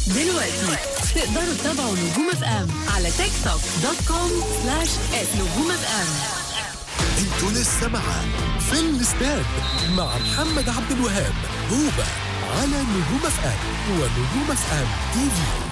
دلوقتي تقدروا تتابعوا نجوم اف ام على تيك توك دوت كوم سلاش نجوم اف ام انتوا لسه مع في الاستاد مع محمد عبد الوهاب هوبا على نجوم اف ام ونجوم اف ام تي في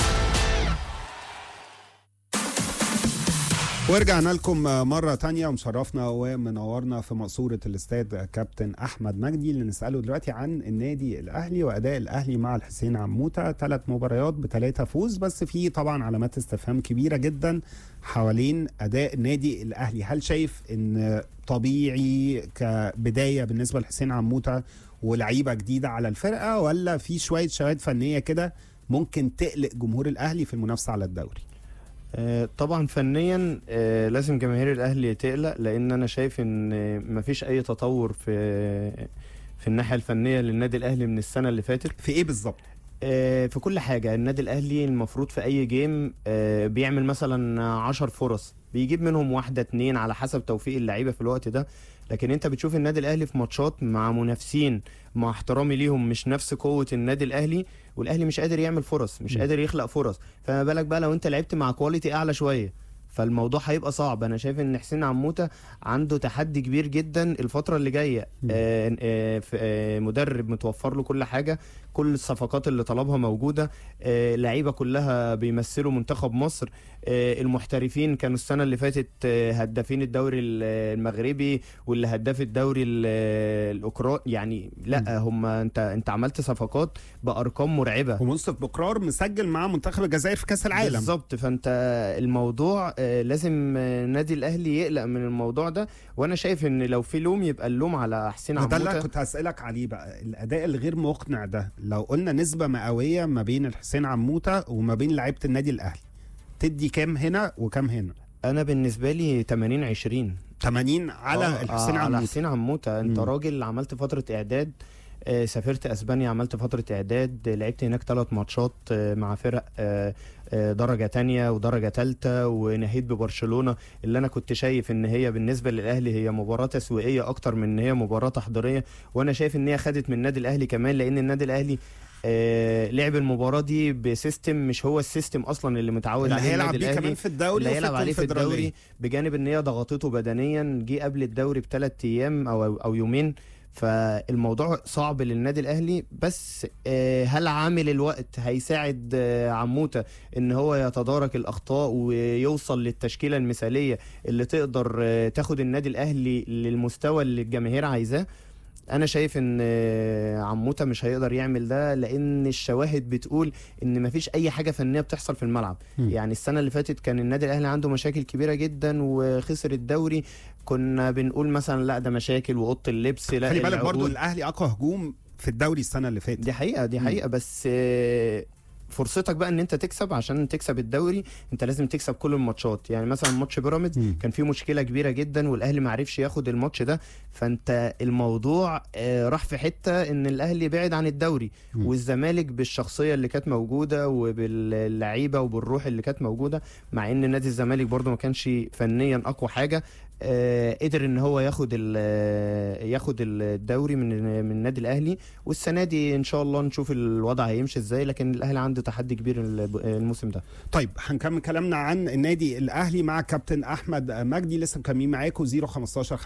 ورجعنا لكم مرة تانية ومشرفنا ومنورنا في مقصورة الاستاد كابتن أحمد مجدي اللي نسأله دلوقتي عن النادي الأهلي وأداء الأهلي مع الحسين عموتة ثلاث مباريات بثلاثة فوز بس في طبعا علامات استفهام كبيرة جدا حوالين أداء النادي الأهلي هل شايف إن طبيعي كبداية بالنسبة لحسين عموتة ولعيبة جديدة على الفرقة ولا في شوية شواهد فنية كده ممكن تقلق جمهور الأهلي في المنافسة على الدوري آه، طبعا فنيا آه، لازم جماهير الاهلي تقلق لان انا شايف ان آه، مفيش اي تطور في في الناحيه الفنيه للنادي الاهلي من السنه اللي فاتت في إيه بالظبط؟ آه، في كل حاجه النادي الاهلي المفروض في اي جيم آه، بيعمل مثلا عشر فرص بيجيب منهم واحده اتنين على حسب توفيق اللعيبه في الوقت ده لكن انت بتشوف النادي الاهلي في ماتشات مع منافسين مع احترامي ليهم مش نفس قوه النادي الاهلي والاهلي مش قادر يعمل فرص مش م. قادر يخلق فرص فما بالك بقى لو انت لعبت مع كواليتي اعلى شويه فالموضوع هيبقى صعب انا شايف ان حسين عموته عنده تحدي كبير جدا الفتره اللي جايه م. آه آه ف- آه مدرب متوفر له كل حاجه كل الصفقات اللي طلبها موجوده آه اللعيبه كلها بيمثلوا منتخب مصر آه المحترفين كانوا السنه اللي فاتت آه هدافين الدوري ال- المغربي واللي هداف الدوري ال- الاوكراني يعني لا هم انت انت عملت صفقات بارقام مرعبه ومنصف بكرار مسجل مع منتخب الجزائر في كاس العالم بالظبط فانت الموضوع آه، لازم آه، النادي الاهلي يقلق من الموضوع ده وانا شايف ان لو في لوم يبقى اللوم على حسين ما ده اللي عموته كنت هسألك عليه بقى الأداء الغير مقنع ده لو قلنا نسبة مئوية ما بين الحسين عموتة وما بين لعيبة النادي الأهلي تدي كام هنا وكام هنا انا بالنسبه لي 80 20 80 على آه، الحسين آه، على عموتة حسين عموته انت مم. راجل عملت فتره اعداد آه، سافرت اسبانيا عملت فتره اعداد آه، لعبت هناك ثلاث ماتشات آه، مع فرق آه، آه، درجه تانية ودرجه ثالثه ونهيت ببرشلونه اللي انا كنت شايف ان هي بالنسبه للاهلي هي مباراه تسويقيه اكتر من ان هي مباراه تحضيريه وانا شايف ان هي خدت من النادي الاهلي كمان لان النادي الاهلي آه، لعب المباراه دي بسيستم مش هو السيستم اصلا اللي متعود اللي عليه هيلعب النادي بيه الاهلي كمان في الدوري اللي وفي هيلعب عليه في الكونفدرالية. الدوري بجانب ان هي ضغطته بدنيا جه قبل الدوري بثلاث ايام او او يومين فالموضوع صعب للنادي الاهلي بس آه، هل عامل الوقت هيساعد آه، عموته ان هو يتدارك الاخطاء ويوصل للتشكيله المثاليه اللي تقدر آه، تاخد النادي الاهلي للمستوى اللي الجماهير عايزاه انا شايف ان آه، عموته مش هيقدر يعمل ده لان الشواهد بتقول ان مفيش اي حاجه فنيه بتحصل في الملعب مم. يعني السنه اللي فاتت كان النادي الاهلي عنده مشاكل كبيره جدا وخسر الدوري كنا بنقول مثلا لا ده مشاكل واوضه اللبس لا خلي بالك برضو العقود. الأهلي أقوى هجوم في الدوري السنة اللي فاتت دي حقيقه دي مم. حقيقه بس آه، فرصتك بقى ان انت تكسب عشان تكسب الدوري انت لازم تكسب كل الماتشات يعني مثلا ماتش بيراميدز مم. كان فيه مشكله كبيره جدا والاهلي ما عرفش ياخد الماتش ده فانت الموضوع آه، راح في حته ان الاهلي بعد عن الدوري مم. والزمالك بالشخصيه اللي كانت موجوده وباللعيبه وبالروح اللي كانت موجوده مع ان نادي الزمالك برضو ما كانش فنيا اقوى حاجه آه، قدر ان هو ياخد ال- ياخد الدوري من من النادي الاهلي والسنه دي ان شاء الله نشوف الوضع هيمشي ازاي لكن الاهلي عنده تحدي كبير الموسم ده طيب هنكمل كلامنا عن النادي الاهلي مع كابتن احمد مجدي لسه مكملين معاكم 015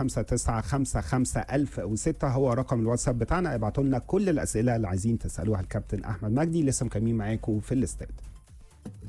5955 1006 هو رقم الواتساب بتاعنا ابعتوا لنا كل الاسئله اللي عايزين تسالوها الكابتن احمد مجدي لسه مكملين معاكم في الاستاد